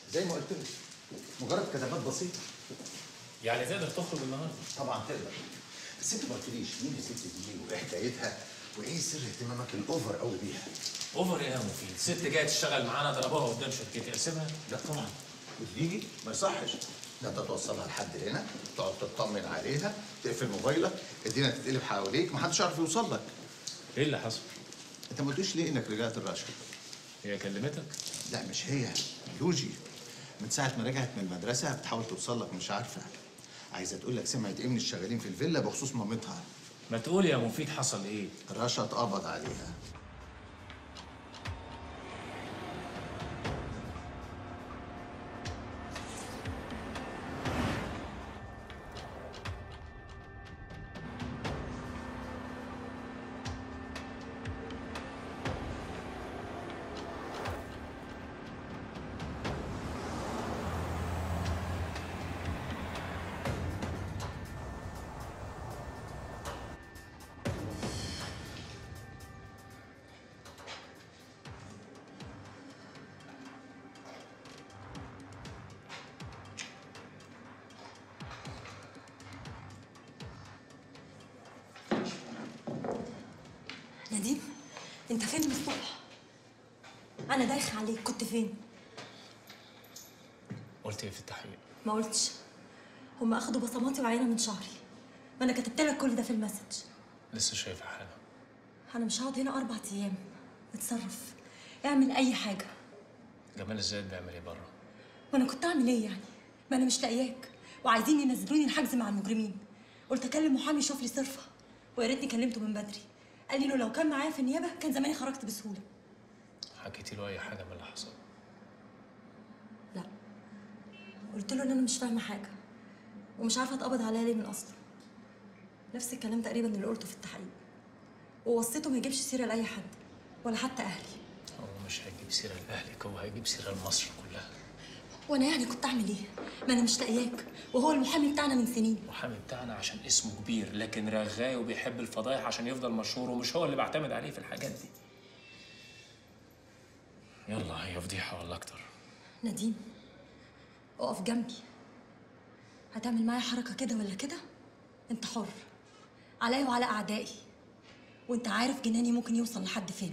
زي ما قلت لك مجرد كتابات بسيطه يعني تقدر تخرج النهارده طبعا تقدر بس انت ما قلتليش مين الست دي وايه حكايتها وايه سر اهتمامك الاوفر قوي بيها اوفر ايه يا مفيد ست جايه تشتغل معانا ضربوها قدام شركتي اسيبها لا طبعا وتيجي ما يصحش ده انت توصلها لحد هنا تقعد تطمن عليها تقفل موبايلك الدنيا تتقلب حواليك محدش يعرف يوصل لك ايه اللي حصل انت ما قلتليش ليه انك رجعت الرشا هي كلمتك لا مش هي يوجي من ساعة ما رجعت من المدرسة بتحاول توصل لك مش عارفة عايزة تقول لك سمعت ايه من الشغالين في الفيلا بخصوص مامتها ما تقول يا مفيد حصل ايه رشا اتقبض عليها نديم انت فين من الصبح انا دايخه عليك كنت فين قلت ايه في التحقيق ما قلتش هم اخدوا بصماتي وعينه من شعري ما انا كتبت لك كل ده في المسج لسه شايفه حاجه انا مش هقعد هنا اربع ايام اتصرف اعمل اي حاجه جمال الزايد بيعمل ايه بره وانا كنت اعمل ايه يعني ما انا مش لاقياك وعايزين ينزلوني الحجز مع المجرمين قلت اكلم محامي يشوف لي صرفه ويا ريتني كلمته من بدري قال لي له لو كان معايا في النيابه كان زماني خرجت بسهوله حكيتي له اي حاجه من اللي حصل لا قلت له ان انا مش فاهمه حاجه ومش عارفه اتقبض عليا ليه من اصله نفس الكلام تقريبا اللي قلته في التحقيق ووصيته ما يجيبش سيره لاي حد ولا حتى اهلي هو مش هيجيب سيره لاهلك هو هيجيب سيره لمصر كلها وانا يعني كنت اعمل ايه ما انا مش لاقياك وهو المحامي بتاعنا من سنين المحامي بتاعنا عشان اسمه كبير لكن رغاي وبيحب الفضايح عشان يفضل مشهور ومش هو اللي بعتمد عليه في الحاجات دي يلا هي فضيحه ولا اكتر نديم اقف جنبي هتعمل معايا حركه كده ولا كده انت حر عليا وعلى اعدائي وانت عارف جناني ممكن يوصل لحد فين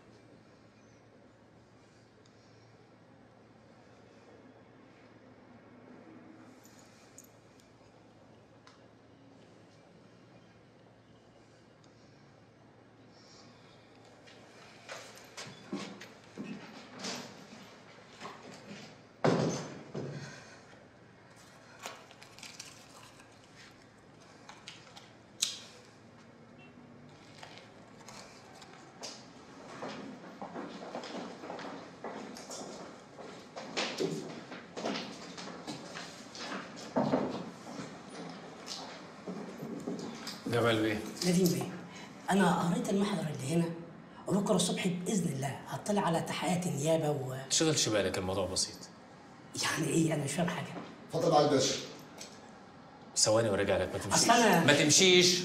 جمال بيه نديم بيه انا قريت المحضر اللي هنا وبكره الصبح باذن الله هطلع على تحقيقات النيابه و تشغلش بالك الموضوع بسيط يعني ايه انا مش فاهم حاجه اتفضل على الباشا ثواني وراجع لك ما تمشيش أصل أنا- ما تمشيش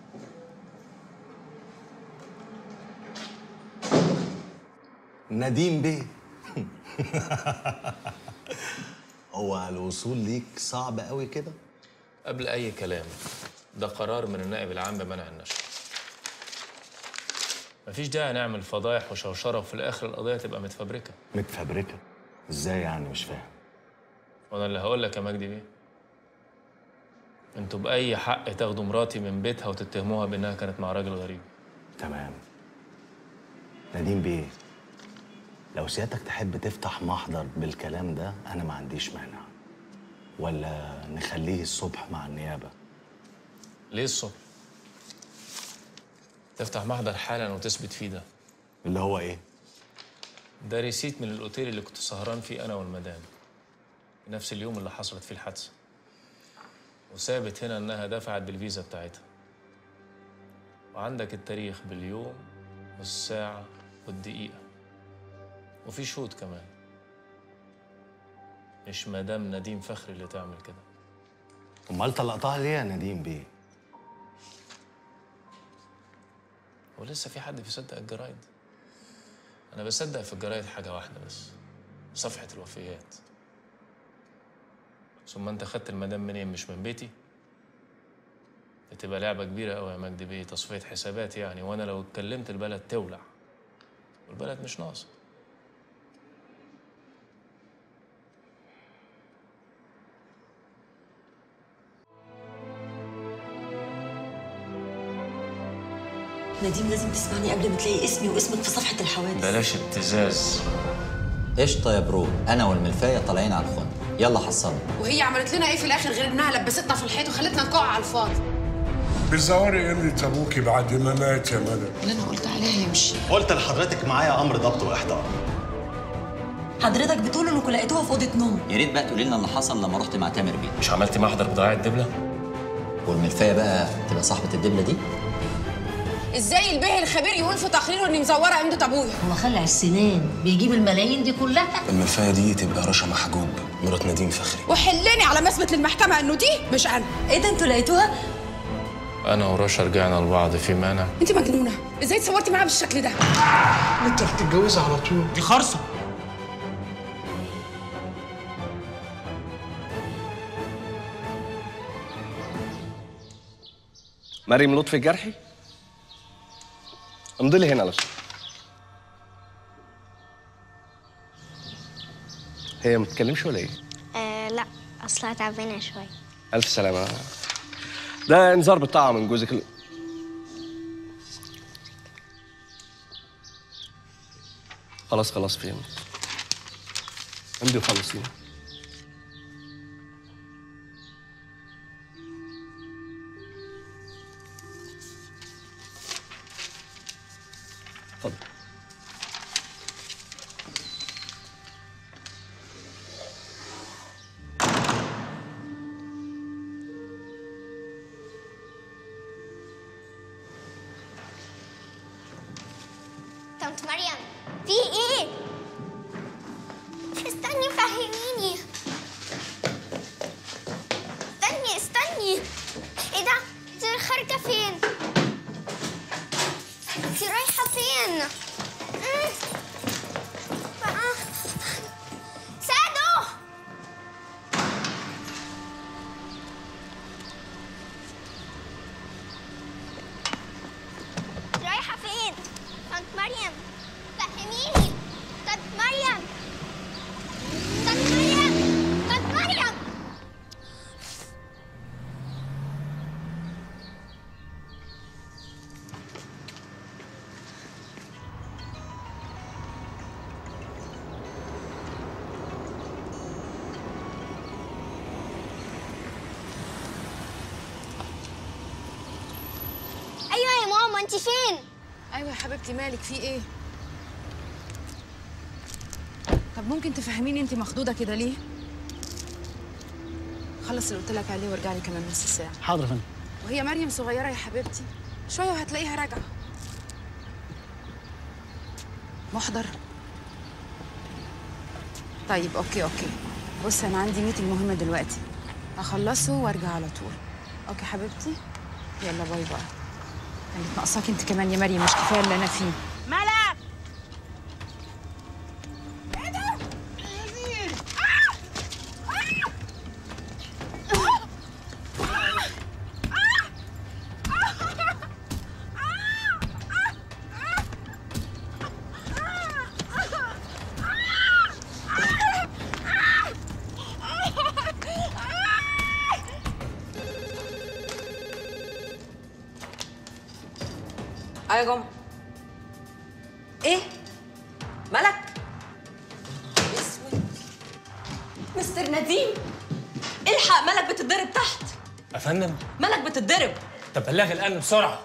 نديم بيه هو الوصول ليك صعب قوي كده قبل اي كلام ده قرار من النائب العام بمنع النشر مفيش داعي نعمل فضايح وشوشره وفي الاخر القضيه تبقى متفبركه متفبركه ازاي يعني مش فاهم وانا اللي هقول لك يا مجدي بيه انتوا باي حق تاخدوا مراتي من بيتها وتتهموها بانها كانت مع راجل غريب تمام نديم بيه لو سيادتك تحب تفتح محضر بالكلام ده انا ما عنديش مانع ولا نخليه الصبح مع النيابه ليه الصبح تفتح محضر حالا وتثبت فيه ده اللي هو ايه ده ريسيت من الاوتيل اللي كنت سهران فيه انا والمدام في نفس اليوم اللي حصلت فيه الحادثه وثابت هنا انها دفعت بالفيزا بتاعتها وعندك التاريخ باليوم والساعه والدقيقه وفي شهود كمان مش مدام نديم فخري اللي تعمل كده امال طلقتها ليه يا نديم بيه ولسه في حد بيصدق الجرايد انا بصدق في الجرايد حاجه واحده بس صفحه الوفيات ثم انت خدت المدام منين مش من بيتي دي تبقى لعبة كبيرة قوي يا مجدي بيه تصفية حسابات يعني وانا لو اتكلمت البلد تولع والبلد مش ناقصة نديم لازم تسمعني قبل ما تلاقي اسمي واسمك في صفحه الحوادث بلاش ابتزاز قشطة يا برو أنا والملفاية طالعين على الخن يلا حصلنا وهي عملت لنا ايه في الاخر غير انها لبستنا في الحيط وخلتنا نقع على الفاضي بزوري قيمة ابوكي بعد ما مات يا مدى اللي انا قلت عليها يمشي قلت لحضرتك معايا امر ضبط واحضار حضرتك بتقول انكم لقيتوها في اوضه نوم يا ريت بقى تقولي لنا اللي حصل لما رحت مع تامر بيه مش عملت محضر بضاعة دبلة والملفاية بقى تبقى صاحبة الدبلة دي ازاي البيه الخبير يقول في تقريره اني مزوره عمدة ابويا هو خلع السنان بيجيب الملايين دي كلها الملفاية دي تبقى رشا محجوب مرات نديم فخري وحلني على ما اثبت للمحكمه انه دي مش انا ايه ده انتوا لقيتوها انا ورشا رجعنا لبعض في مانع انت مجنونه ازاي تصورتي معاها بالشكل ده انت هتتجوزها على طول دي خرصة مريم لطفي الجرحي امضي لي هنا لو سمحت. هي ما بتتكلمش ولا ايه؟ آه لا اصلها تعبانه شويه ألف سلامة ده إنذار بالطاعة من جوزك ال- خلاص خلاص فهمت امضي وخلصينا اتفضل طنط مريم في ايه استني فهميني استني استني ايه ده انت خارجه فين انت رايحه فين مم. آه. سادو رايحة فين؟ طنط مريم فهميني طنط مريم طنط مريم طنط مريم ايوه يا ماما انت فين؟ ايوه يا حبيبتي مالك في ايه طب ممكن تفهميني انت مخضوضه كده ليه خلص اللي قلت لك عليه وارجع لي كمان نص ساعه حاضر يا فندم وهي مريم صغيره يا حبيبتي شويه وهتلاقيها راجعه محضر طيب اوكي اوكي بص انا عندي ميتنج مهم دلوقتي هخلصه وارجع على طول اوكي حبيبتي يلا باي باي كانت ناقصاك انت كمان يا مريم مش كفايه اللي انا فيه ملك ايوه يا جمعه ايه ملك اسود مستر نديم الحق ملك بتتضرب تحت يا فندم ملك بتتضرب طب بلغ الامن بسرعة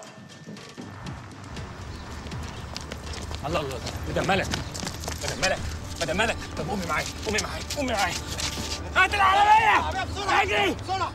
الله الله مدام ملك مدام ملك مدام ملك طب قومي معايا قومي معايا قومي معايا هات العربية اجري بسرعة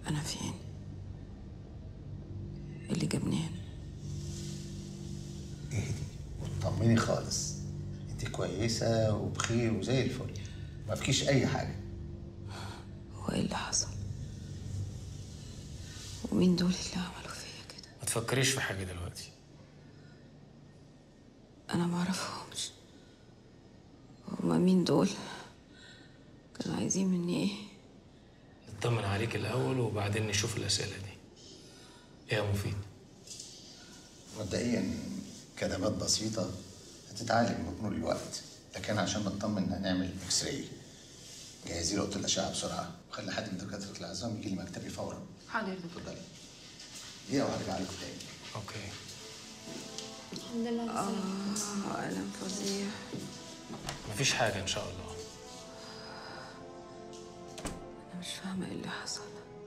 انا فين إيه اللي جابني هنا اهدي وطمني خالص انت كويسه وبخير وزي الفل ما فيكيش اي حاجه هو ايه اللي حصل ومين دول اللي عملوا فيا كده ما تفكريش في حاجه دلوقتي انا ما اعرفهمش هما مين دول كانوا عايزين مني ايه نطمن عليك الاول وبعدين نشوف الاسئله دي ايه يا مفيد مبدئيا كدمات بسيطه هتتعالج بمرور الوقت لكن عشان نطمن هنعمل اكس راي جهزي له اوضه الاشعه بسرعه وخلي حد من دكاتره العظام يجي لي مكتبي فورا حاضر اتفضلي دقيقه وهرجع لكم تاني اوكي الحمد لله اه الم فظيع مفيش حاجه ان شاء الله انا مش فاهمه ايه اللي حصل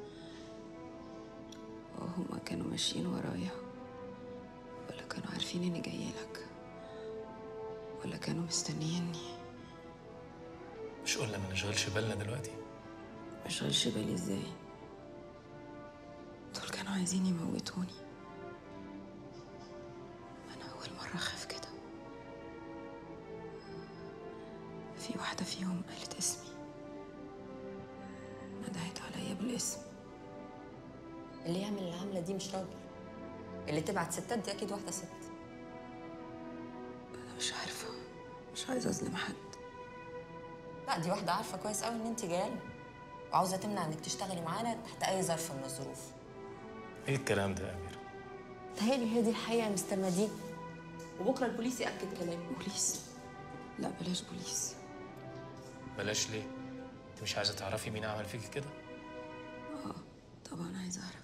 هما كانوا ماشيين ورايا ولا كانوا عارفين اني جاي لك ولا كانوا مستنييني مش قلنا ما نشغلش بالنا دلوقتي مشغلش بالي ازاي دول كانوا عايزين يموتوني انا اول مره اخاف كده في واحده فيهم قالت اسمي ندهت عليا بالاسم اللي يعمل العملة دي مش راجل اللي تبعت ستات دي أكيد واحدة ست انا مش عارفه مش عايزه اظلم حد لا دي واحدة عارفة كويس قوي إن أنت جاية لنا وعاوزة تمنع إنك تشتغلي معانا تحت أي ظرف من الظروف ايه الكلام ده يا امير تهيألي هي دي الحقيقة يا مستر مدين وبكرة البوليس يأكد كلامي بوليس لا بلاش بوليس بلاش ليه انت مش عايزه تعرفي مين عمل فيك كده اه طبعا عايزه اعرف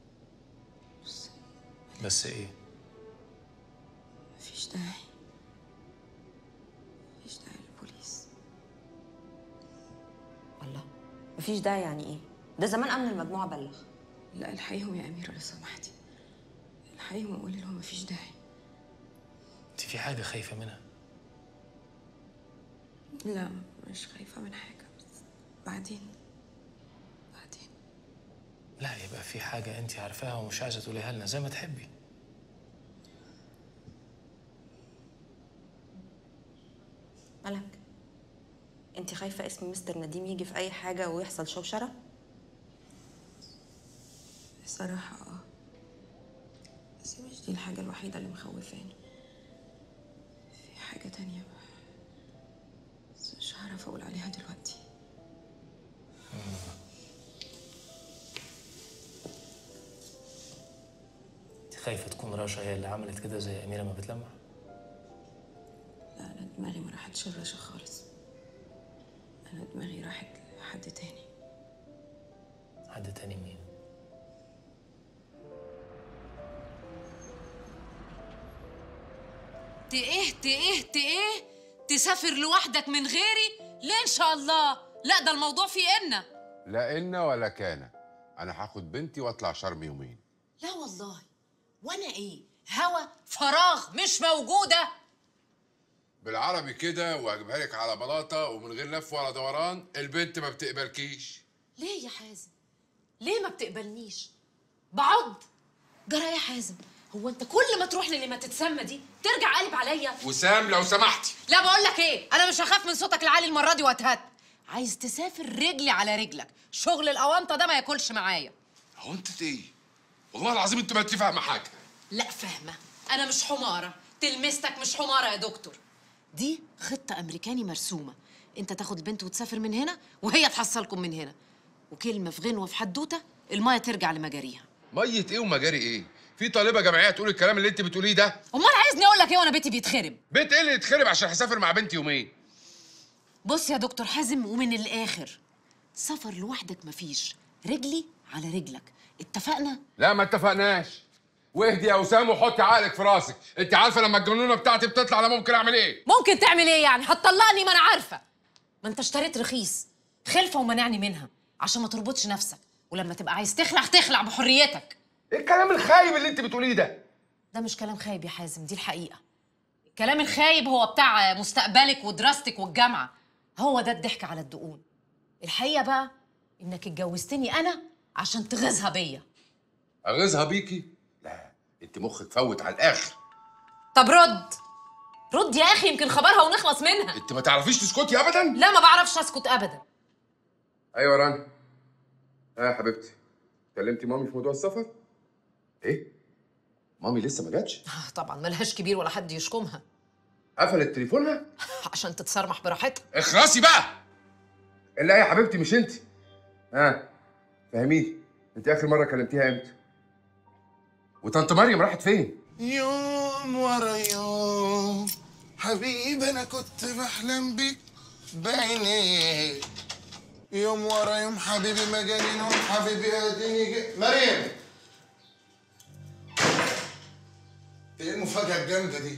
بس ايه مفيش داعي مفيش داعي للبوليس الله مفيش داعي يعني إيه ده زمان أمن المجموعة بلغ لا الحقيهم يا أميرة لو سمحتي الحقيهم وقولي لهم مفيش داعي انت في حاجه خايفه منها لا مش خايفة من حاجة بس بعدين بعدين لا يبقى في حاجه انت عارفاها ومش عايزه تقوليها لنا زي ما تحبي ملك أنت خايفة اسم مستر نديم يجي في أي حاجة ويحصل شوشرة؟ الصراحة اه بس مش دي الحاجة الوحيدة اللي مخوفاني في حاجة تانية بس مش هعرف أقول عليها دلوقتي انت خايفه تكون رشا هي اللي عملت كده زي اميره ما بتلمع لا أنا دماغي ما راحتش الرشا خالص أنا دماغي راحت لحد تاني حد تاني مين ايه ايه ايه تسافر لوحدك من غيري ليه ان شاء الله لا ده الموضوع فيه إنا لا إن ولا كان أنا هاخد بنتي وأطلع شرم يومين لا والله وانا ايه هوا فراغ مش موجوده بالعربي كده وهجيبها لك على بلاطة ومن غير لف ولا دوران البنت ما بتقبلكيش ليه يا حازم ليه ما بتقبلنيش بعض جرى يا حازم هو انت كل ما تروح للي ما تتسمى دي ترجع قلب عليا وسام لو سمحتي لا بقول لك ايه انا مش هخاف من صوتك العالي المره دي واتهد عايز تسافر رجلي على رجلك شغل الاونطه ده ما ياكلش معايا هو أنت إيه؟ والله العظيم أنت ما أنت فاهمة حاجة لا فاهمه انا مش حماره تلمستك مش حماره يا دكتور دي خطه امريكاني مرسومه انت تاخد البنت وتسافر من هنا وهي تحصلكم من هنا وكلمه في غنوه في حدوته المايه ترجع لمجاريها مية إيه ومجاري إيه؟ في طالبة جامعية تقول الكلام اللي أنت بتقوليه ده امال عايزني اقول لك ايه وانا بيتي بيتخرب بيت إيه اللي يتخرب عشان هسافر مع بنتي يومين؟ بص يا دكتور حازم ومن الاخر سفر لوحدك مفيش رجلي على رجلك اتفقنا لا ما اتفقناش واهدي يا وسام وحطي عقلك في راسك انت عارفه لما الجنونه بتاعتي بتطلع انا ممكن اعمل ايه ممكن تعمل ايه يعني هتطلقني ما انا عارفه ما انت اشتريت رخيص خلفه ومنعني منها عشان ما تربطش نفسك ولما تبقى عايز تخلع تخلع بحريتك ايه الكلام الخايب اللي انت بتقوليه ده ده مش كلام خايب يا حازم دي الحقيقه الكلام الخايب هو بتاع مستقبلك ودراستك والجامعه هو ده الضحك على الدقون الحقيقه بقى انك اتجوزتني انا عشان تغيظها بيا اغيظها بيكي لا انت مخك فوت على الاخر طب رد رد يا اخي يمكن خبرها ونخلص منها انت ما تعرفيش تسكتي ابدا لا ما بعرفش اسكت ابدا ايوه رنا اه يا حبيبتي كلمتي مامي في موضوع السفر ايه مامي لسه ما جاتش آه، طبعا ملهاش كبير ولا حد يشكمها قفلت تليفونها عشان تتصرمح براحتها اخرسي بقى الا يا حبيبتي مش انت ها فهميني انت اخر مره كلمتيها امتى وطنط مريم راحت فين يوم ورا يوم حبيبي انا كنت بحلم بيك بعينيك يوم ورا يوم حبيبي ما جاني نوم حبيبي اديني جي مريم ايه المفاجأة الجامدة دي؟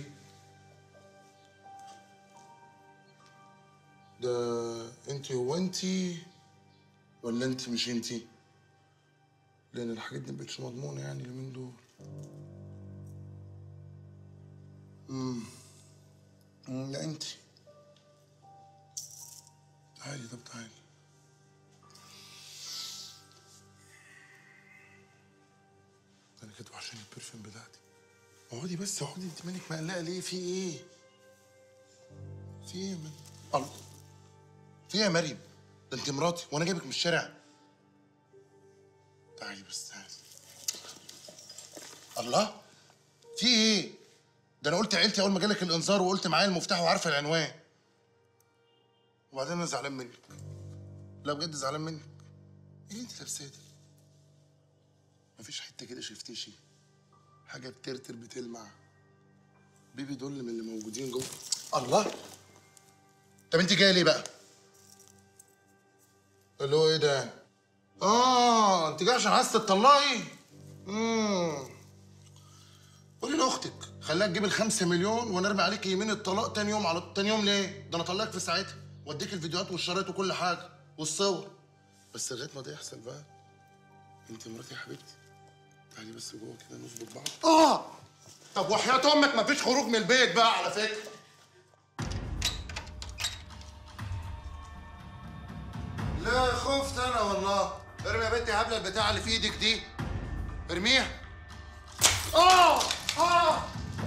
ده انت هو انت ولا انت مش انت؟ لان الحاجات دي مبقتش مضمونة يعني اليومين دول امم أمم، لا انت تعالي طب تعالي انا كده وحشاني البرفيوم بتاعتي اقعدي بس اقعدي انت مالك مقلقه ليه في ايه في ايه يا مريم الله في ايه يا مريم ده انت مراتي وانا جايبك من الشارع تعالي بس تعالي الله في ايه ده انا قلت عيلتي اول ما جالك الانذار وقلت معايا المفتاح وعارفه العنوان وبعدين انا زعلان منك لا بجد زعلان منك ايه اللي انت لابساه ده مفيش حته كده شفتشي حاجه بترتر بتلمع بيبي دول من اللي موجودين جوه الله طب انت جايه ليه بقى اللي هو ايه ده اه انت جايه عشان عايزه تطلقي امم قولي لاختك خليها تجيب الخمسة مليون وانا ارمي عليك يمين الطلاق تاني يوم على تاني يوم ليه؟ ده انا اطلقك في ساعتها واديك الفيديوهات والشرايط وكل حاجه والصور بس لغايه ما ده يحصل بقى انت مراتي يا حبيبتي تعالي بس جوه كده نظبط بعض اه طب وحياة امك مفيش خروج من البيت بقى على فكره لا خفت انا والله ارمي يا بنتي هبله البتاعه اللي في ايدك دي ارميها اه اه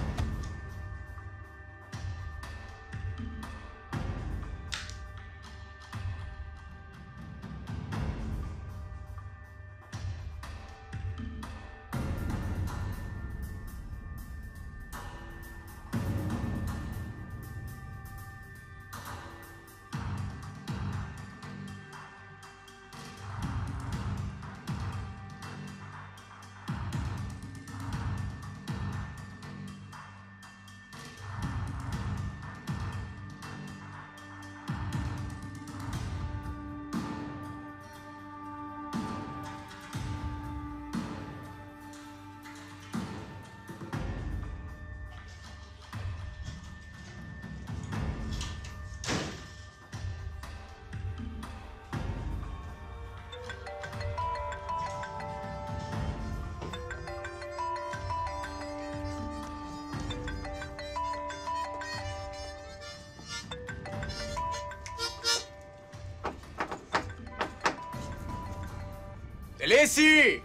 ليسي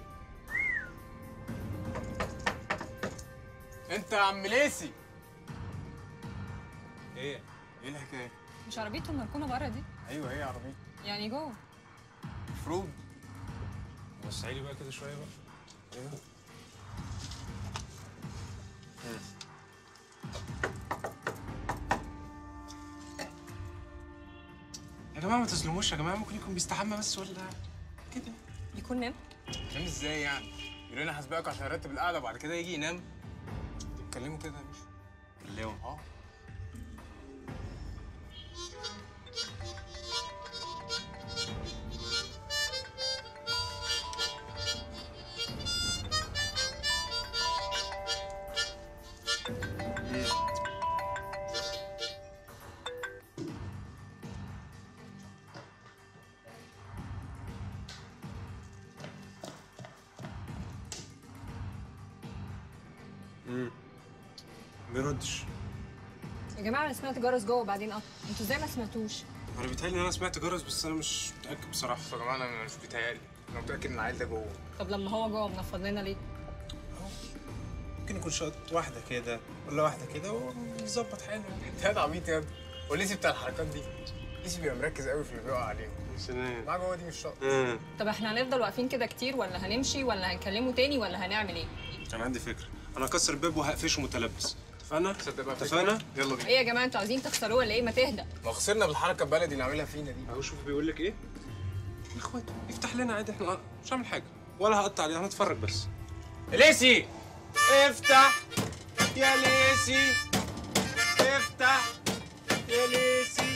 انت يا عم ليسي ايه ايه الحكايه مش عربيته مركونه بره دي ايوه هي عربيه يعني جوه المفروض وسعي لي بقى كده شويه بقى ايوه يا جماعه ما تظلموش يا جماعه ممكن يكون بيستحمى بس ولا كده يكون نام نام ازاي يعني يقول لنا هسبقك عشان ارتب القعده وبعد كده يجي ينام تتكلموا كده يا باشا كلموا اه امم بيردش يا جماعه انا سمعت جرس جوه وبعدين قطع انتوا ازاي ما سمعتوش انا بيتهيألي ان انا سمعت جرس بس انا مش متاكد بصراحه يا جماعه انا مش بيتهيألي انا متاكد ان العيل ده جوه طب لما هو جوه منفض لنا ليه؟ ممكن يكون شاط واحده كده ولا واحده كده ويظبط حاله انت هاد عبيط يا ابني وليسي بتاع الحركات دي ليسي بيبقى مركز قوي في اللي بيقع عليه سنان معاه جوه دي مش شاط طب احنا هنفضل واقفين كده كتير ولا هنمشي ولا هنكلمه تاني ولا هنعمل ايه؟ انا عندي فكره انا هكسر الباب وهقفشه متلبس اتفقنا تصدق بقى اتفقنا يلا بينا ايه يا جماعه انتوا عايزين تخسروه ولا ايه؟ ما تهدى ما خسرنا بالحركه البلدي اللي عاملها فينا دي اهو شوف بيقول لك ايه اخواته يفتح لنا عادي احنا مش هعمل حاجه ولا هقطع عليه هنتفرج بس ليسي افتح يا ليسي افتح يا ليسي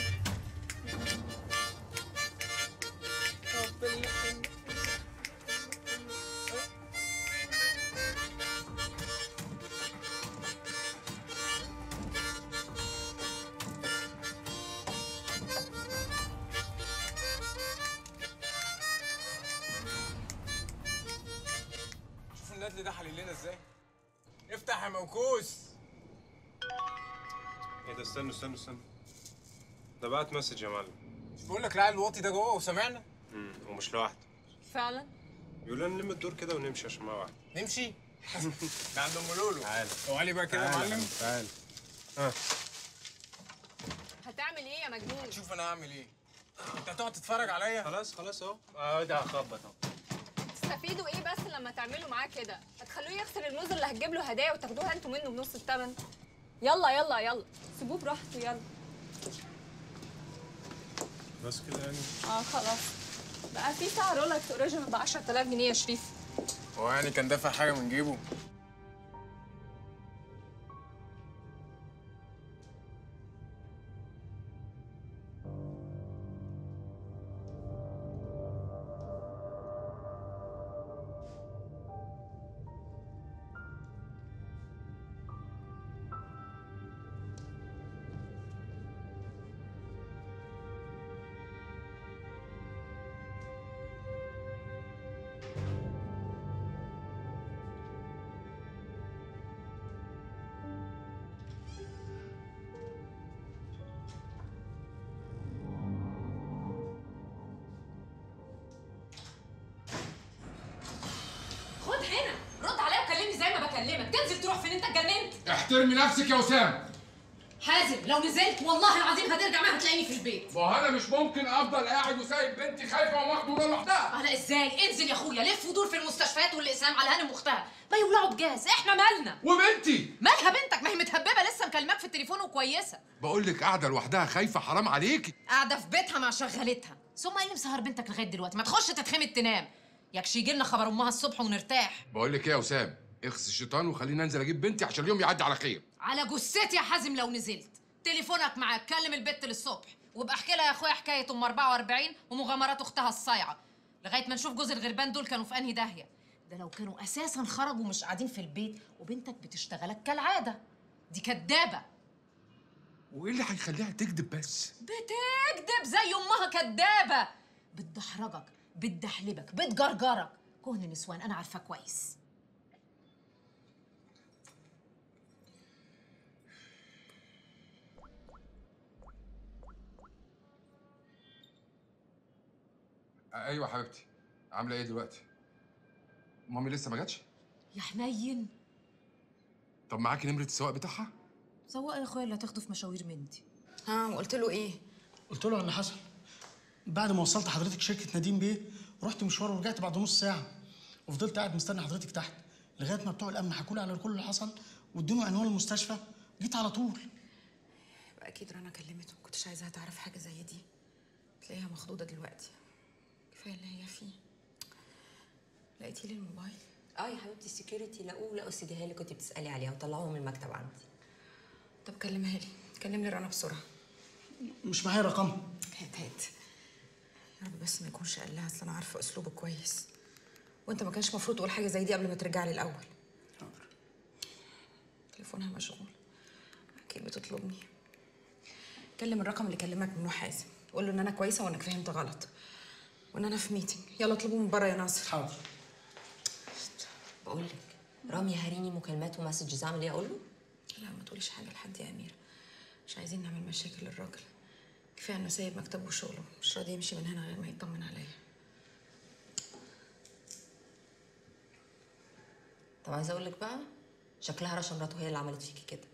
شوف الندل ده حلل لنا ازاي افتح يا موكوس ايه ده استنوا استنوا استنوا ده بعت مسج يا معلم مش بقول لك العيل الواطي ده جوه وسامعنا امم ومش لوحده فعلا؟ بيقول لنا نلم الدور كده ونمشي عشان معاه واحد نمشي ده عند ام لولو تعالى تعالى بقى كده يا تعالى، معلم تعالى ها هتعمل ايه يا مجنون؟ شوف انا هعمل ايه انت هتقعد تتفرج عليا خلاص خلاص اهو اه ده هخبط اهو تستفيدوا ايه بس لما تعملوا معاه كده؟ هتخلوه يخسر الموز اللي هتجيب له هدايا وتاخدوها انتوا منه بنص الثمن؟ يلا يلا يلا سيبوه براحته يلا بس كده يعني اه خلاص بقى في ساعة رولكس اوريجينال ب 10000 جنيه يا شريف هو يعني كان دافع حاجه من جيبه خد هنا رد عليا وكلمني زي ما بكلمك تنزل تروح فين انت اتجننت احترمي نفسك يا وسام حازم لو نزلت والله العظيم هترجع معاها هتلاقيني في البيت ما هو انا مش ممكن افضل قاعد وسايب بنتي خايفه ومخدوره لوحدها انا ازاي انزل يا اخويا لف ودور في المستشفيات والاقسام على هانم واختها ما يولعوا بجاز احنا مالنا وبنتي مالها بنتك ما هي متهببه لسه مكلماك في التليفون وكويسه بقول لك قاعده لوحدها خايفه حرام عليكي قاعده في بيتها مع شغالتها ثم ايه اللي مسهر بنتك لغايه دلوقتي ما تخش تتخمد تنام يكش يجي لنا خبر امها الصبح ونرتاح بقول لك ايه يا وسام اخس الشيطان وخليني انزل اجيب بنتي عشان اليوم يعدي على خير على جثتي يا حازم لو نزلت تليفونك معاك كلم البت للصبح وابقى احكي لها يا اخويا حكايه ام 44 ومغامرات اختها الصايعه لغايه ما نشوف جوز الغربان دول كانوا في انهي داهيه ده لو كانوا اساسا خرجوا مش قاعدين في البيت وبنتك بتشتغلك كالعاده دي كدابه وايه اللي هيخليها تكذب بس بتكذب زي امها كدابه بتدحرجك بتدحلبك بتجرجرك كهن نسوان انا عارفاه كويس ايوه يا حبيبتي عامله ايه دلوقتي مامي لسه ما جاتش يا حنين طب معاكي نمره السواق بتاعها سواق يا اخويا اللي هتاخده في مشاوير من دي ها وقلت له ايه؟ قلت له على اللي حصل بعد ما وصلت حضرتك شركه نديم بيه رحت مشوار ورجعت بعد نص ساعه وفضلت قاعد مستني حضرتك تحت لغايه ما بتوع الامن حكوا لي على كل اللي حصل وادوني عنوان المستشفى جيت على طول اكيد رنا كلمته ما كنتش عايزاها تعرف حاجه زي دي تلاقيها مخضوضه دلوقتي كفايه اللي هي فيه لقيتي لي الموبايل اه يا حبيبتي السكيورتي لقوه لقوا السي دي اللي كنت بتسالي عليها وطلعوها من المكتب عندي طب كلمها لي كلم لي رنا بسرعه مش معايا رقمها هات هات يا رب بس ما يكونش قال لها اصل انا عارفه اسلوبه كويس وانت ما كانش المفروض تقول حاجه زي دي قبل ما ترجع لي الاول حاضر تليفونها مشغول اكيد بتطلبني كلم الرقم اللي كلمك منه حازم قول له ان انا كويسه وانك فهمت غلط وان انا في ميتنج يلا اطلبوه من بره يا ناصر حاضر بقول لك رامي هاريني مكالمات ومسجز اعمل ايه اقول له لا ما تقوليش حاجه لحد يا اميره مش عايزين نعمل مشاكل للراجل كفايه انه سايب مكتبه وشغله مش راضي يمشي من هنا غير ما يطمن عليا طب عايزه اقول لك بقى شكلها رشا مراته هي اللي عملت فيكي كده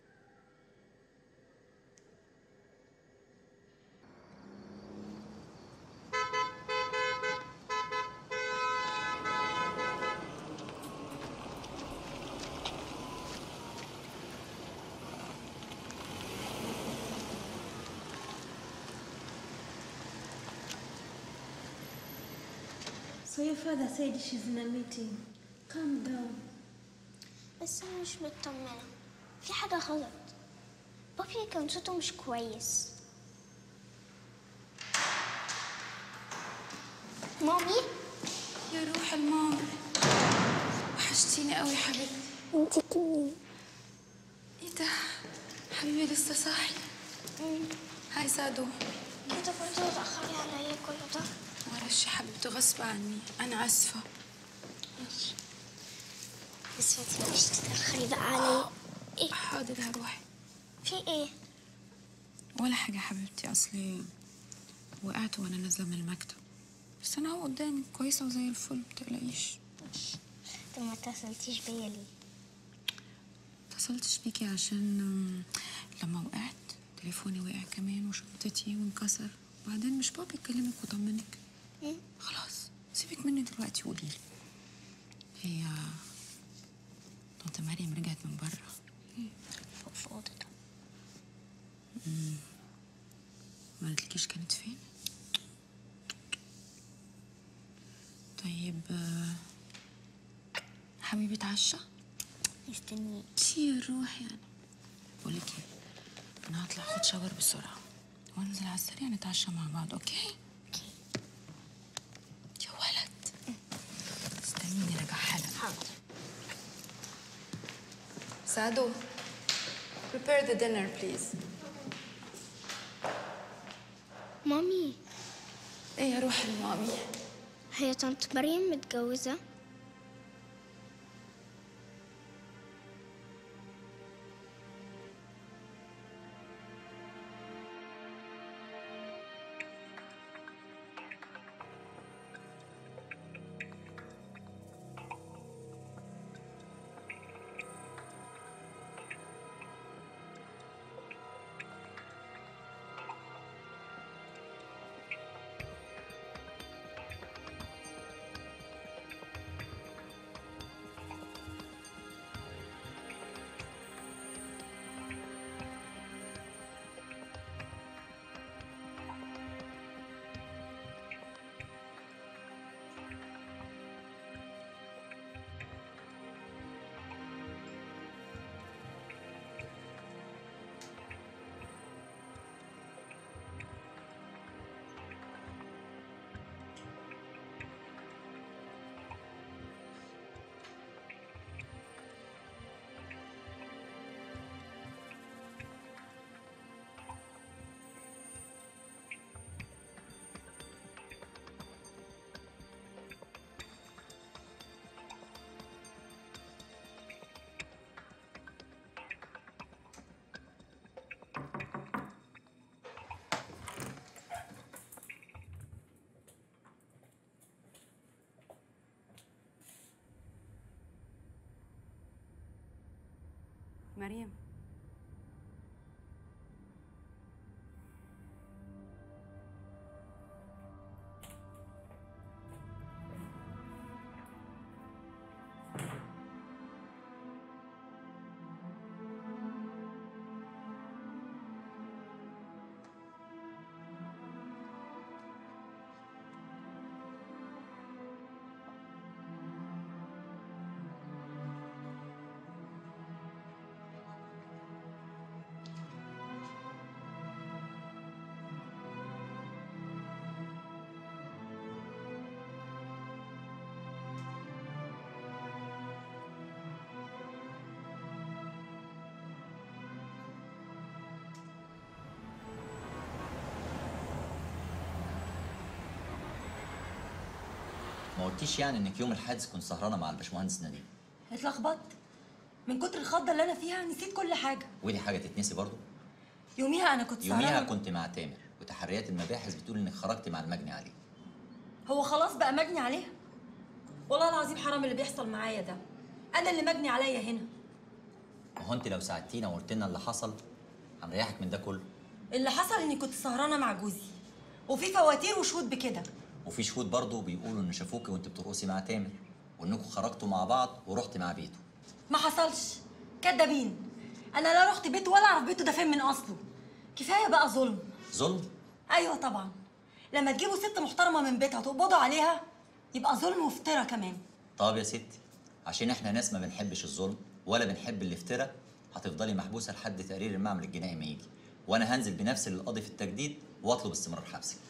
So your father said she's in a meeting. Calm down. بس أنا مش مطمنة في حاجة غلط بابي كان صوته مش كويس مامي يا روح الماما وحشتيني قوي حبيبتي انت كمين ايه ده حبيبي لسه صاحي هاي سادو انت برضه تأخري عليا كل ده معلش يا حبيبتي غصب عني انا اسفه ماشي بس ما تبقيش تتأخري بقى عليا ايه حاضر هروح في ايه ولا حاجه يا حبيبتي اصلي وقعت وانا نازله من المكتب بس انا اهو قدامك كويسه وزي الفل متقلقيش طب ما اتصلتيش بيا ليه اتصلتش بيكي عشان أم، لما وقعت تليفوني وقع كمان وشنطتي وانكسر وبعدين مش بابي يكلمك ويطمنك مم. خلاص سيبك مني دلوقتي وقولي لي هي طنط مريم رجعت من بره فوق في اوضتها مم. ما قالتلكيش كانت فين طيب آه، حبيبي اتعشى مستنيك كتير روح يعني بقول لك ايه انا هطلع اخد شاور بسرعه وانزل على السريع نتعشى مع بعض اوكي يا ولد استنيني راجع حالا حاضر سادو prepare the dinner please مامي ايه يا روح المامي هي طنط مريم متجوزة مريم ما قلتيش يعني انك يوم الحادث كنت سهرانه مع الباشمهندس نديم اتلخبطت من كتر الخضه اللي انا فيها نسيت كل حاجه ودي حاجه تتنسي برضه يوميها انا كنت يوميها سهرانه كنت مع تامر وتحريات المباحث بتقول انك خرجت مع المجني عليه هو خلاص بقى مجني عليها والله العظيم حرام اللي بيحصل معايا ده انا اللي مجني عليا هنا ما هو انت لو ساعدتينا وقلت لنا اللي حصل هنريحك من ده كله اللي حصل اني كنت سهرانه مع جوزي وفي فواتير وشهود بكده وفي شهود برضه بيقولوا ان شافوكي وانت بترقصي مع تامر وانكم خرجتوا مع بعض ورحتي مع بيته ما حصلش كدابين انا لا رحت بيته ولا اعرف بيته ده فين من اصله كفايه بقى ظلم ظلم ايوه طبعا لما تجيبوا ست محترمه من بيتها وتقبضوا عليها يبقى ظلم وافتراء كمان طب يا ستي عشان احنا ناس ما بنحبش الظلم ولا بنحب الافتراء هتفضلي محبوسه لحد تقرير المعمل الجنائي ما يجي وانا هنزل بنفسي للقاضي في التجديد واطلب استمرار حبسك